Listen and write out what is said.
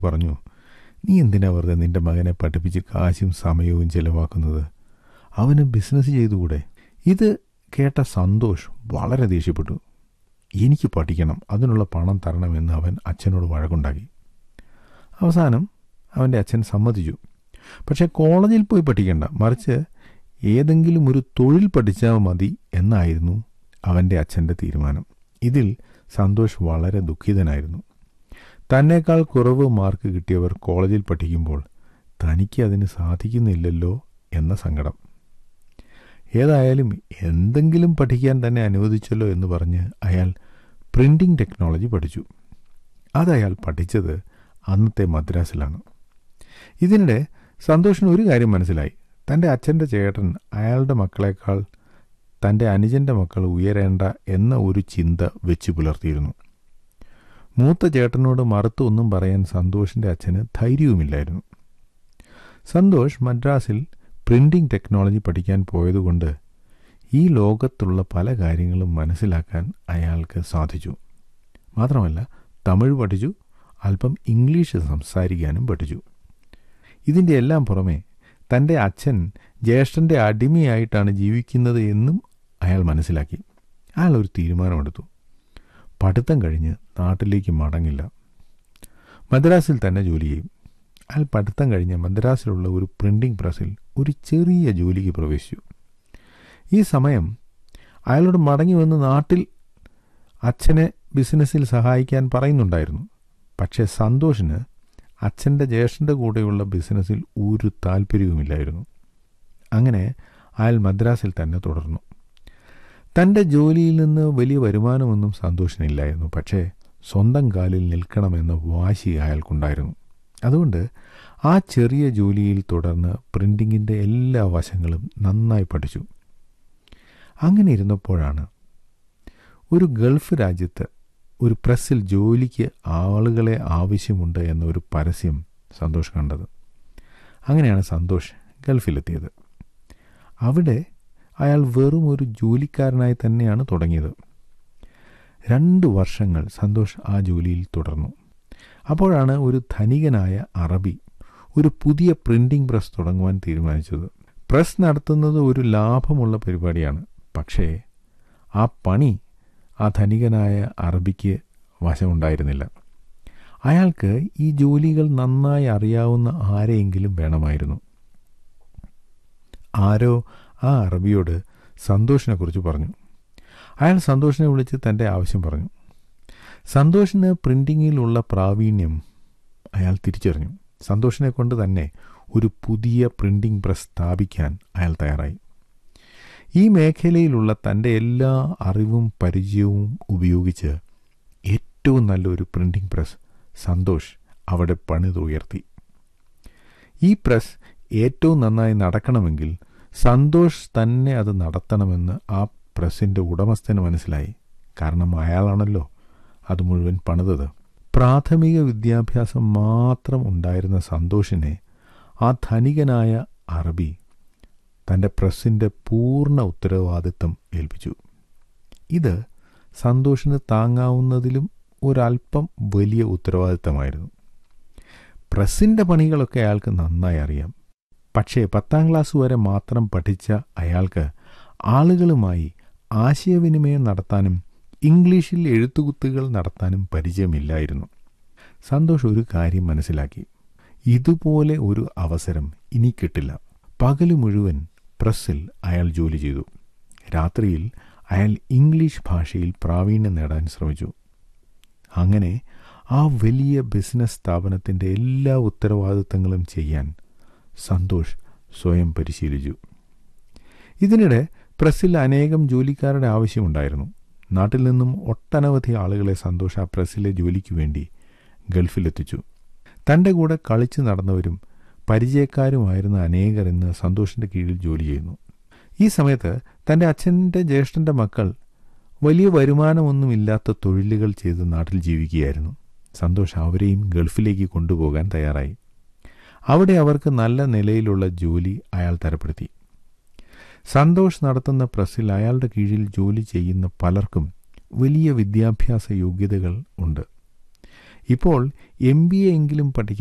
പറഞ്ഞു നീ എന്തിനാ വെറുതെ നിന്റെ മകനെ പഠിപ്പിച്ച് കാശും സമയവും ചെലവാക്കുന്നത് അവന് ബിസിനസ് ചെയ്തുകൂടെ ഇത് കേട്ട സന്തോഷ് വളരെ ദേഷ്യപ്പെട്ടു എനിക്ക് പഠിക്കണം അതിനുള്ള പണം തരണമെന്ന് അവൻ അച്ഛനോട് വഴക്കുണ്ടാക്കി അവസാനം അവൻ്റെ അച്ഛൻ സമ്മതിച്ചു പക്ഷേ കോളേജിൽ പോയി പഠിക്കണ്ട മറിച്ച് ഏതെങ്കിലും ഒരു തൊഴിൽ പഠിച്ചാൽ മതി എന്നായിരുന്നു അവൻ്റെ അച്ഛൻ്റെ തീരുമാനം ഇതിൽ സന്തോഷ് വളരെ ദുഃഖിതനായിരുന്നു തന്നേക്കാൾ കുറവ് മാർക്ക് കിട്ടിയവർ കോളേജിൽ പഠിക്കുമ്പോൾ തനിക്ക് അതിന് സാധിക്കുന്നില്ലല്ലോ എന്ന സങ്കടം ഏതായാലും എന്തെങ്കിലും പഠിക്കാൻ തന്നെ അനുവദിച്ചല്ലോ എന്ന് പറഞ്ഞ് അയാൾ പ്രിൻറ്റിംഗ് ടെക്നോളജി പഠിച്ചു അതയാൾ പഠിച്ചത് അന്നത്തെ മദ്രാസിലാണ് ഇതിനിടെ സന്തോഷിന് ഒരു കാര്യം മനസ്സിലായി തൻ്റെ അച്ഛൻ്റെ ചേട്ടൻ അയാളുടെ മക്കളെക്കാൾ തൻ്റെ അനുജൻ്റെ മക്കൾ ഉയരേണ്ട എന്ന ഒരു ചിന്ത വെച്ചു പുലർത്തിയിരുന്നു മൂത്ത ചേട്ടനോട് മറുത്ത് ഒന്നും പറയാൻ സന്തോഷിൻ്റെ അച്ഛന് ധൈര്യവുമില്ലായിരുന്നു സന്തോഷ് മദ്രാസിൽ പ്രിൻറ്റിംഗ് ടെക്നോളജി പഠിക്കാൻ പോയതുകൊണ്ട് ഈ ലോകത്തുള്ള പല കാര്യങ്ങളും മനസ്സിലാക്കാൻ അയാൾക്ക് സാധിച്ചു മാത്രമല്ല തമിഴ് പഠിച്ചു അല്പം ഇംഗ്ലീഷ് സംസാരിക്കാനും പഠിച്ചു ഇതിൻ്റെ എല്ലാം പുറമെ തൻ്റെ അച്ഛൻ ജ്യേഷ്ഠൻ്റെ അടിമയായിട്ടാണ് ജീവിക്കുന്നത് എന്നും അയാൾ മനസ്സിലാക്കി അയാൾ ഒരു തീരുമാനമെടുത്തു പഠിത്തം കഴിഞ്ഞ് നാട്ടിലേക്ക് മടങ്ങില്ല മദ്രാസിൽ തന്നെ ജോലി ചെയ്യും അയാൾ പഠിത്തം കഴിഞ്ഞ് മദ്രാസിലുള്ള ഒരു പ്രിൻറ്റിംഗ് പ്രസ്സിൽ ഒരു ചെറിയ ജോലിക്ക് പ്രവേശിച്ചു ഈ സമയം അയാളോട് മടങ്ങി വന്ന് നാട്ടിൽ അച്ഛനെ ബിസിനസ്സിൽ സഹായിക്കാൻ പറയുന്നുണ്ടായിരുന്നു പക്ഷേ സന്തോഷിന് അച്ഛൻ്റെ ജ്യേഷ്ഠൻ്റെ കൂടെയുള്ള ബിസിനസ്സിൽ ഒരു താല്പര്യവുമില്ലായിരുന്നു അങ്ങനെ അയാൾ മദ്രാസിൽ തന്നെ തുടർന്നു തൻ്റെ ജോലിയിൽ നിന്ന് വലിയ വരുമാനമൊന്നും സന്തോഷിനില്ലായിരുന്നു പക്ഷേ സ്വന്തം കാലിൽ നിൽക്കണമെന്ന വാശി അയാൾക്കുണ്ടായിരുന്നു അതുകൊണ്ട് ആ ചെറിയ ജോലിയിൽ തുടർന്ന് പ്രിൻറ്റിങ്ങിൻ്റെ എല്ലാ വശങ്ങളും നന്നായി പഠിച്ചു അങ്ങനെ ഇരുന്നപ്പോഴാണ് ഒരു ഗൾഫ് രാജ്യത്ത് ഒരു പ്രസ്സിൽ ജോലിക്ക് ആളുകളെ ആവശ്യമുണ്ട് എന്നൊരു പരസ്യം സന്തോഷ് കണ്ടത് അങ്ങനെയാണ് സന്തോഷ് ഗൾഫിലെത്തിയത് അവിടെ അയാൾ വെറും ഒരു ജോലിക്കാരനായി തന്നെയാണ് തുടങ്ങിയത് രണ്ട് വർഷങ്ങൾ സന്തോഷ് ആ ജോലിയിൽ തുടർന്നു അപ്പോഴാണ് ഒരു ധനികനായ അറബി ഒരു പുതിയ പ്രിൻറ്റിംഗ് പ്രസ് തുടങ്ങുവാൻ തീരുമാനിച്ചത് പ്രസ് നടത്തുന്നത് ഒരു ലാഭമുള്ള പരിപാടിയാണ് പക്ഷേ ആ പണി ആ ധനികനായ അറബിക്ക് വശമുണ്ടായിരുന്നില്ല അയാൾക്ക് ഈ ജോലികൾ നന്നായി അറിയാവുന്ന ആരെയെങ്കിലും വേണമായിരുന്നു ആരോ ആ അറബിയോട് സന്തോഷിനെക്കുറിച്ച് പറഞ്ഞു അയാൾ സന്തോഷിനെ വിളിച്ച് തൻ്റെ ആവശ്യം പറഞ്ഞു സന്തോഷിന് പ്രിൻറ്റിങ്ങിലുള്ള പ്രാവീണ്യം അയാൾ തിരിച്ചറിഞ്ഞു സന്തോഷിനെ കൊണ്ട് തന്നെ ഒരു പുതിയ പ്രിൻറ്റിംഗ് പ്രസ് സ്ഥാപിക്കാൻ അയാൾ തയ്യാറായി ഈ മേഖലയിലുള്ള തൻ്റെ എല്ലാ അറിവും പരിചയവും ഉപയോഗിച്ച് ഏറ്റവും നല്ലൊരു പ്രിൻറ്റിംഗ് പ്രസ് സന്തോഷ് അവിടെ പണിതുയർത്തി ഈ പ്രസ് ഏറ്റവും നന്നായി നടക്കണമെങ്കിൽ സന്തോഷ് തന്നെ അത് നടത്തണമെന്ന് ആ പ്രസിൻ്റെ ഉടമസ്ഥന് മനസ്സിലായി കാരണം അയാളാണല്ലോ അത് മുഴുവൻ പണിതത് പ്രാഥമിക വിദ്യാഭ്യാസം മാത്രം ഉണ്ടായിരുന്ന സന്തോഷിനെ ആ ധനികനായ അറബി തൻ്റെ പ്രസ്സിൻ്റെ പൂർണ്ണ ഉത്തരവാദിത്തം ഏൽപ്പിച്ചു ഇത് സന്തോഷിന് താങ്ങാവുന്നതിലും ഒരല്പം വലിയ ഉത്തരവാദിത്തമായിരുന്നു പ്രസ്സിൻ്റെ പണികളൊക്കെ അയാൾക്ക് നന്നായി അറിയാം പക്ഷേ പത്താം ക്ലാസ് വരെ മാത്രം പഠിച്ച അയാൾക്ക് ആളുകളുമായി ആശയവിനിമയം നടത്താനും ഇംഗ്ലീഷിൽ എഴുത്തുകുത്തുകൾ നടത്താനും പരിചയമില്ലായിരുന്നു സന്തോഷ് ഒരു കാര്യം മനസ്സിലാക്കി ഇതുപോലെ ഒരു അവസരം ഇനി കിട്ടില്ല പകല് മുഴുവൻ പ്രസ്സിൽ അയാൾ ജോലി ചെയ്തു രാത്രിയിൽ അയാൾ ഇംഗ്ലീഷ് ഭാഷയിൽ പ്രാവീണ്യം നേടാൻ ശ്രമിച്ചു അങ്ങനെ ആ വലിയ ബിസിനസ് സ്ഥാപനത്തിൻ്റെ എല്ലാ ഉത്തരവാദിത്തങ്ങളും ചെയ്യാൻ സന്തോഷ് സ്വയം പരിശീലിച്ചു ഇതിനിടെ പ്രസ്സിൽ അനേകം ജോലിക്കാരുടെ ആവശ്യമുണ്ടായിരുന്നു നാട്ടിൽ നിന്നും ഒട്ടനവധി ആളുകളെ സന്തോഷ് ആ പ്രസ്സിലെ ജോലിക്ക് വേണ്ടി ഗൾഫിലെത്തിച്ചു തൻ്റെ കൂടെ കളിച്ചു നടന്നവരും പരിചയക്കാരുമായിരുന്ന അനേകർ ഇന്ന് സന്തോഷിൻ്റെ കീഴിൽ ജോലി ചെയ്യുന്നു ഈ സമയത്ത് തൻ്റെ അച്ഛൻ്റെ ജ്യേഷ്ഠൻ്റെ മക്കൾ വലിയ വരുമാനമൊന്നുമില്ലാത്ത തൊഴിലുകൾ ചെയ്ത് നാട്ടിൽ ജീവിക്കുകയായിരുന്നു സന്തോഷ് അവരെയും ഗൾഫിലേക്ക് കൊണ്ടുപോകാൻ തയ്യാറായി അവിടെ അവർക്ക് നല്ല നിലയിലുള്ള ജോലി അയാൾ തരപ്പെടുത്തി സന്തോഷ് നടത്തുന്ന പ്രസ്സിൽ അയാളുടെ കീഴിൽ ജോലി ചെയ്യുന്ന പലർക്കും വലിയ വിദ്യാഭ്യാസ യോഗ്യതകൾ ഉണ്ട് ഇപ്പോൾ എം ബി എ എങ്കിലും പഠിക്കാൻ